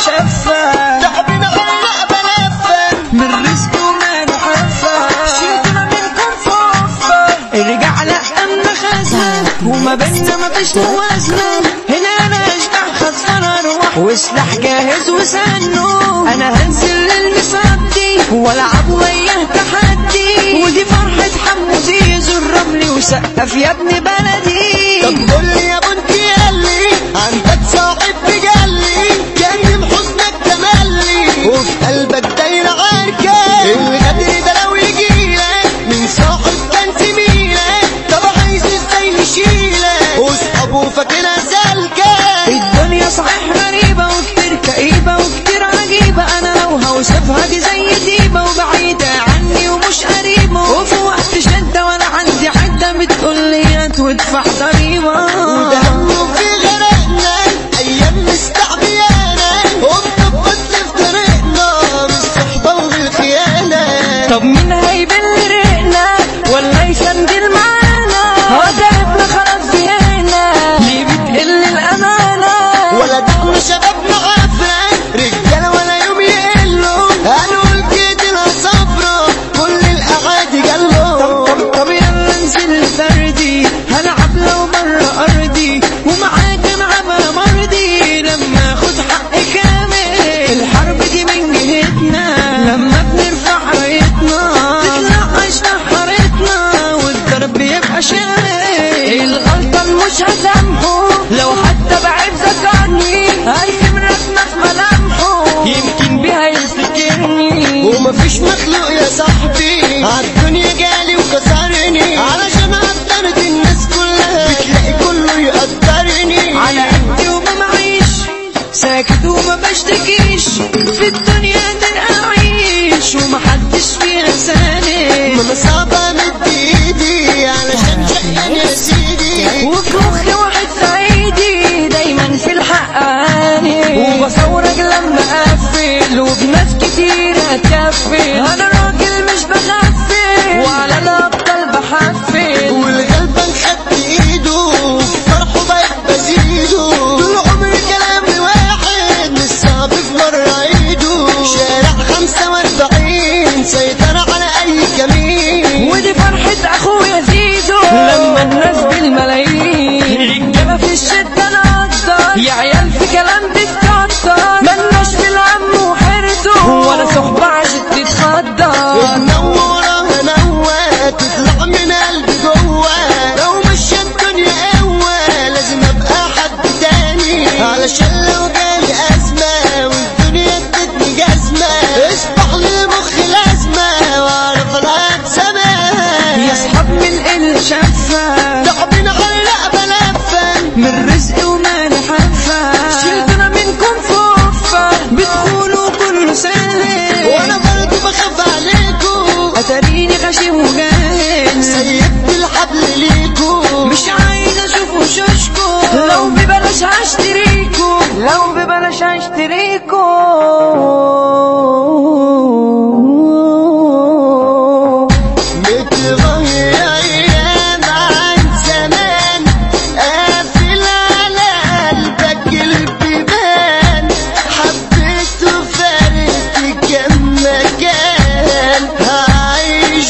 شفة تعبنا على بلفة من رزق وما نحفة شلتنا منكم فوفة ارجع لا أمن خزنة وما بينا ما فيش موازنة هنا أنا أشبع خسران أروح وسلاح جاهز وسنه أنا هنزل للمصدي والعب وياه تحدي ودي فرحة حمو زيزو الرملي وسقف يا ابن بلدي طب قول لي يا بنتي قالي عندك صاحب بجلي كريم حسنك تملي وفي قلبك دايرة عركة الغدر ده لو يجيلك من صاحب كان زميلك طب عايز ازاي نشيلك واصحابه فاكرها سالكة الدنيا صحيح غريبة وكتير كئيبة وكتير عجيبة أنا لو هوصفها دي زي ديبة وبعيدة عني ومش قريبة وفي وقت شدة وأنا عندي عدة بتقول لي هات وادفع ضريبة وده همه في غرقنا ايام مستعبيانا وبتبقى في طريقنا بالصحبة وبالخيانة طب مين هيبل رقنا ولا يسندل معانا هو تعبنا خلاص زهقنا ليه بتقل الأمانة ولا دعم شبابنا عفرة رجالة ولا يوم يقلوا هنقول كده صفرة كل الأعادي جالهم طب طب يلا انزل فردي هلعب لو بره ارضي ومعاك العبها مرضي لما اخد حقي كامل الحرب دي من جهتنا لما بنرفع رايتنا تطلع اشبه حارتنا والضرب يبقى شامل الغلطة مش هسامحه لو حتى بعيب ذكرني هرسم رسمة في ملامحه يمكن بيها يفتكرني ومفيش مخلوق يا صاحبي عالدنيا جالي وكسرني علشان قدرت الناس كلها بتلاقي كله يقدرني على قدي وما معيش ساكت وما بشتكيش في الدنيا دي اعيش ومحدش فيها ساند ما انا صعبة مد ايدي علشان شقيان يا سيدي وفي مخي واحد صعيدي دايما في الحق عاني وبصورك لما اقفل وبناس كتير هتكفل انا راجل مش بغفل وعلى الابطال بحفل والغلبان خد ايده فرحه بقت بزيده طول عمري كلام واحد مش صعب في مرة عيده شارع خمسة واربعين سيطر على اي كمين ودي فرحة اخويا زيزو لما الناس بالملايين رجالة في الشدة نقدر يا عيال في كلام بتكتر ملناش في الهم وحرصه ولا صحبة عشان تتخدر منورة منوة تطلع من قلبي جوه لو مش الدنيا قوة لازم ابقى حد تاني علشان لو جالي ازمة والدنيا ادتني جزمة اصبح للمخ لازمة واعرف العب زمان يا اصحاب من الشفة تعبين علق بلفة من رزق وما نحفة شلتنا منكم فوفة بتقولوا كله سهل وانا برضه بخاف عليكم اتاريني غشيم وجاهل سيبت الحبل ليكم مش عايز اشوف وشوشكو لو ببلاش هشتريكو لو ببلاش هشتريكو متغير ايام عن زمان قافل على قلبك البيبان حبيت وفارقت كم مكان هعيش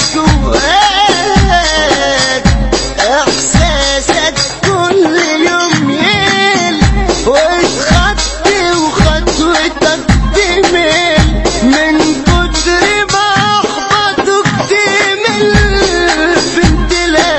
جواك احساسك كل يوم يقل وتخطي وخطوتك تمل من كتر ما احبطك تمل بنت لا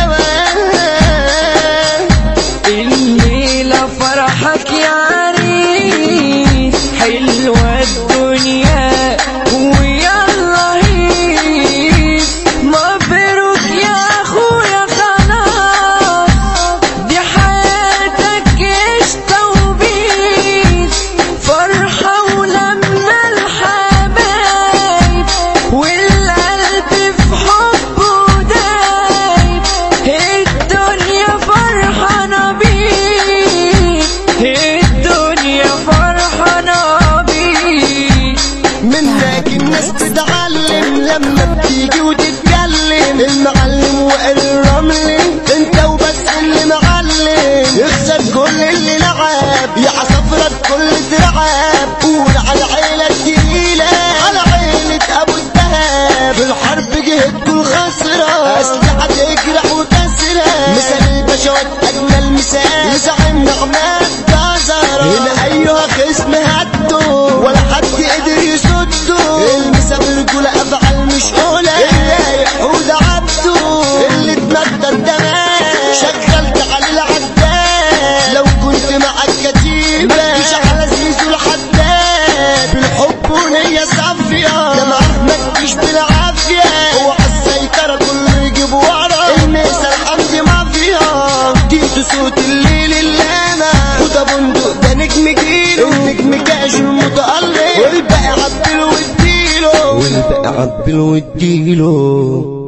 دواء الليلة فرحك يا عريس حلوة الدنيا ويلا هيس مبروك يا اخويا خلاص دي حياتك قشطة وبيس فرحة ولما الحبايب والقلب في حبه دايب الدنيا فرحانة بيك الدنيا فرحانة بيك منك الناس تتعلم لما بتيجي وتتكلم المعلم والرمل انت وبس اللي معلم اخسر كل اللي لعب يا عصفرة كل ترعب قول على عيلة تقيلة على عيلة ابو الدهب في الحرب جهد كل خسرة اسلحة تجرح وكسرة مثال البشوات اجمل مثال زعيم نغمات جزرة هنا ايها خصم هده ولا حد قدر يسده المسا برجولة افعال مش قولة الرايق حودة عبده اللي اتمدى الدماغ شغلت على العداد لو كنت مع الكتيبة مش على زيزو الحداد بالحب ونية صافية ده معاه ما تجيش بالعافية هو على السيطرة كله يجيب ورا الميسة الحمد مافيا ديتو صوت الليل اللامع وده بندق ده نجم جيله النجم كاش المتألق والباقي عبله واديله والباقي عبله واديله